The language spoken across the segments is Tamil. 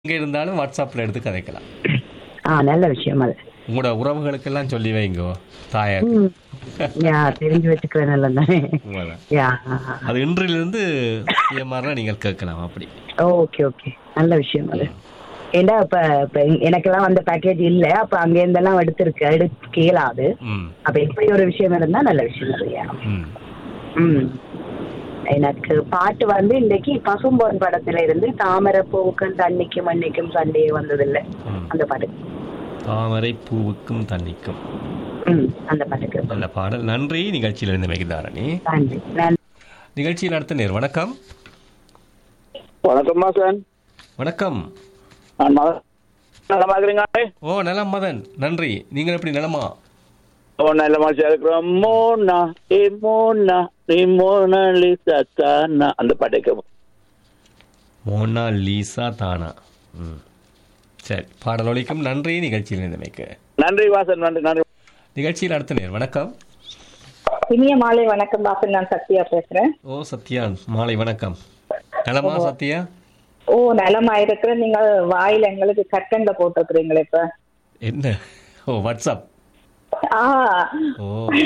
எங்கே இருந்தாலும் வாட்ஸ்அப்பில் எடுத்து கதைக்கலாம் ஆ நல்ல விஷயம் அது உங்களோட உறவுகளுக்கெல்லாம் சொல்லி வைங்கோ தாயார் ம். யா தெரிஞ்சு வச்சுக்கிறேன் நல்ல தானே உண்மைதான். யா அது இன்றிலிருந்து ஏமாறா நீங்கள் கேட்கலாம் அப்படி ஓகே ஓகே நல்ல விஷயம் அது ஏண்டா இப்ப இப்ப எனக்கெல்லாம் வந்த பேக்கேஜ் இல்ல அப்ப அங்க இருந்தெல்லாம் எடுத்திருக்கு எடுக்க இயலாது ம் அப்ப இப்படி ஒரு விஷயம் இருந்தா நல்ல விஷயம் அது யா ம் ம் எனக்கு பாட்டு வந்து இன்னைக்கு பசும்பொன் படத்துல இருந்து தாமரை பூவுக்கும் தண்ணிக்கும் மண்ணிக்கும் சண்டையே வந்ததில்ல ம். அந்த பாட்டு தாமரை பூவுக்கும் தண்ணிக்கும் ம் அந்த பாட்டுக்கு நல்ல பாடல் நன்றி நிகழ்ச்சியில் இருந்து மெகிதாரணி நன்றி நன்றி நிகழ்ச்சியில் அடுத்த நேர் வணக்கம் வணக்கம்மா சார் வணக்கம் நான் மத நலமா இருக்கிறீங்க ஓ நலம் மதன் நன்றி நீங்கள் எப்படி நலமா ஓ நல்ல மனுஷன் இருக்கிறோம் மோனா ஏ மோனா நீ மோனாலிசா தானா அந்த பாட்டை கேட்போம் மோனா லீசா தானா ம் சரி பாடல் ஒலிக்கும் நன்றி நிகழ்ச்சியில் இருந்தமைக்கு நன்றி வாசன் நன்றி நன்றி நிகழ்ச்சியில் அடுத்த நேர் வணக்கம் இனிய மாலை வணக்கம் பாசன் நான் சத்யா பேசுறேன் ஓ சத்யா மாலை வணக்கம் நலமா சத்யா ஓ நலமா இருக்கிறேன் நீங்கள் வாயில எங்களுக்கு கட்டண்ட போட்டுக்கிறீங்களே இப்ப என்ன ஓ வாட்ஸ்அப் ஆ ஓ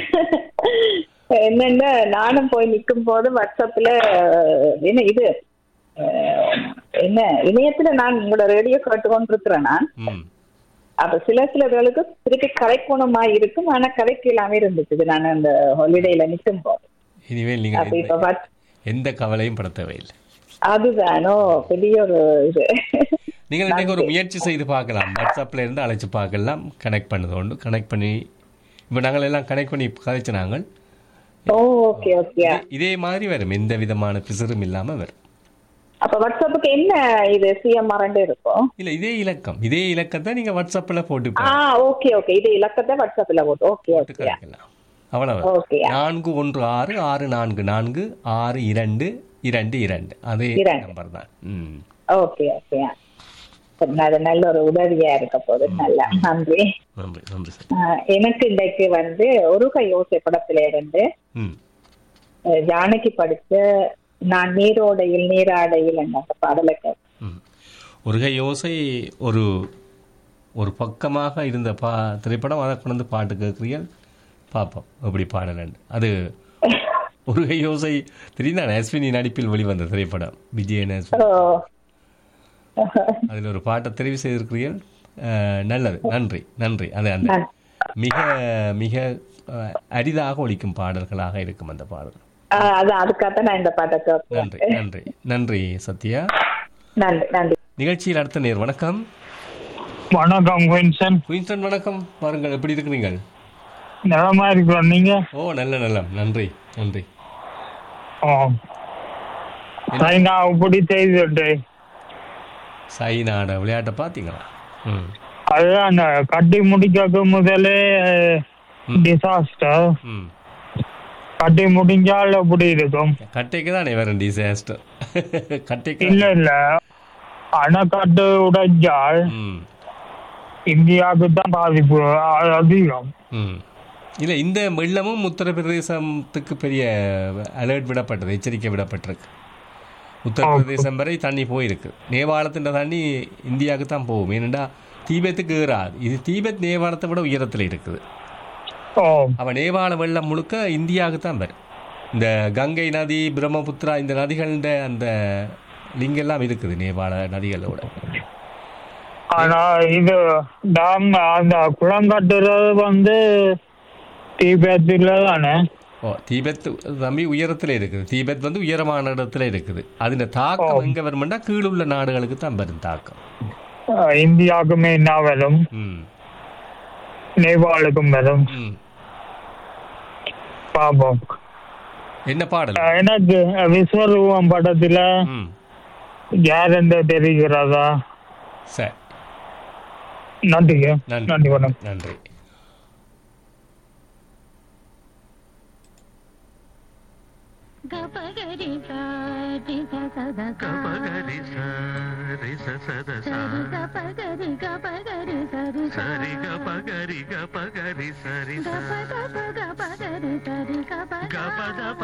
என்னன்னா நானும் போய் நிற்கும் போது வாட்ஸ்அப்ல என்ன இது அஹ், என்ன இணையத்துல நான் உங்களோட ரேடியோ கேட்டுக்கொண்டு இருக்கிறேன் நான் ம் அப்ப சில சிலர்களுக்கு திருப்பி கரைக்கணுமா இருக்கும் ஆனா கரைக்கு இல்லாம இருந்துச்சு நான் அந்த ஹாலிடேல நிற்கும் போது இனிமேல் நீங்கள் அப்ப இப்ப எந்த- வாட்ஸ்- எந்த கவலையும் பட தேவையில்லை அதுதானோ பெரிய ஒரு இது நீங்கள் இன்னைக்கு ஒரு முயற்சி செய்து பார்க்கலாம் வாட்ஸ்அப்பில் இருந்து அழைச்சு பார்க்கலாம் கனெக்ட் பண்ணது உண்டு கனெக்ட் பண்ணி இப்போ நாங்கள் எல்லாம் கனெக்ட் பண்ணி கதைச்சு நாங்கள் ஓ ஓகே ஓகே இதே- இதே மாதிரி வரும் எந்த விதமான பிசரும் இல்லாமல் வரும் அப்ப வாட்ஸ்அப்புக்கு என்ன இது சிஎம்ஆர் இருக்கும் இல்லை இதே இலக்கம் இதே இலக்கத்தை நீங்கள் வாட்ஸ்அப்பில் போட்டு ஆ ஓகே ஓகே இது இலக்கத்தை வாட்ஸ்அப்ல போட்டு ஓகே போட்டு ஓகே கதைக்கலாம் அவ்வளவு ஓகே நான்கு ஒன்று ஆறு ஆறு நான்கு நான்கு ஆறு இரண்டு இரண்டு இரண்டு அதே இரண்டு. நம்பர் தான் ம் ஓகே ஓகே அது நல்ல ஒரு உதவியா இருக்க போகுது நல்லா நன்றி நன்றி நன்றி சார் ஆ, எனக்கு இன்றைக்கு வந்து ஒரு கை யோசை படத்துல இருந்து ம் அஹ், ஜானகி படிச்ச நான் நீரோடையில் நீராடையில் என்ற அந்த பாடலை கேட்டேன். ம். ஒரு கை யோசை ஒரு ஒரு பக்கமாக இருந்த பா திரைப்படம் அதை கொண்டு வந்து பாட்டு கேட்குறீர்கள் பார்ப்போம் எப்படி பாடலண்டு அது ஒரு கை யோசை தெரியுதா அஸ்வினி நடிப்பில் வெளிவந்த திரைப்படம் விஜயன் அஸ்வினி ஓ அதில் ஒரு பாட்டை தெரிவு செய்திருக்கிறீர்கள் அஹ், நல்லது நன்றி நன்றி அது அந்த மிக மிக அஹ், அரிதாக ஒலிக்கும் பாடல்களாக இருக்கும் அந்த பாடல் ஆ, அது அதுக்காகத்தான் நான் இந்த பாட்டை கேட்பேன் நன்றி நன்றி நன்றி சத்யா நன்றி நன்றி நிகழ்ச்சியில் அடுத்த நேர் வணக்கம் வணக்கம் குயின்சன் குயின்ஸ்டன் வணக்கம் பாருங்கள் எப்படி இருக்கிறீங்க நலமா இருக்கிறோம் நீங்க ஓ நல்ல நலம் நன்றி நன்றி ஓ. சைனா இப்படி செய்துட்டு சைனாட விளையாட்டை பார்த்தீங்களா ம் அது அந்த கட்டி முடிக்க முதலே டிசாஸ்டர் ம் கட்டி முடிஞ்சால் எப்படி இருக்கும் கட்டைக்கு தானே வேற டிசாஸ்டர் கட்டைக்கு இல்ல இல்ல அணைக்கட்டு உடைஞ்சால் ம் இந்தியாவுக்கு தான் பாதிப்பு அ- அதிகம் ம் இல்லை இந்த வெள்ளமும் உத்தரப்பிரதேசத்துக்கு பெரிய அலர்ட் விடப்பட்டது எச்சரிக்கை விடப்பட்டிருக்கு உத்தரப்பிரதேசம் வரை தண்ணி போயிருக்கு நேபாளத்தின் தண்ணி இந்தியாவுக்கு தான் போகும் ஏனெண்டா தீபத்துக்கு ஏறாது இது தீபத் நேபாளத்தை விட உயரத்தில் இருக்குது ஓ அவன் நேபாள வெள்ளம் முழுக்க இந்தியாவுக்கு தான் வரும் இந்த கங்கை நதி பிரம்மபுத்திரா இந்த நதிகள அந்த லிங்க் எல்லாம் இருக்குது நேபாள நதிகளோட ஆனா இது டேம் அந்த குளம் கட்டுறது வந்து தீபத்துல தானே ஓ தீபத் தம்பி உயரத்தில் இருக்குது தீபத் வந்து உயரமான இடத்துல இருக்குது அதின் தாக்கம் எங்கே வருமெண்டா கீழுள்ள நாடுகளுக்கு தான் வரும் தாக்கம் அஹ் இந்தியாவுக்குமே என்ன வரும் ம் நேபாளுக்கும் வரும் ம் பாப்போம் என்ன பாடல் அஹ் எனக்கு விஸ்வரூபம் படத்துல ம் யாரென்று தெரிகிறதா சரி நன்றிங்க நன்றி நன்றி வணக்கம் நன்றி గపగరి సాటి సద గపగరి సరి సద సరి గపగరి గపగరి సరి సరి గపగరి గపగరి సరి గప గప గపగరి సరి గప గప గప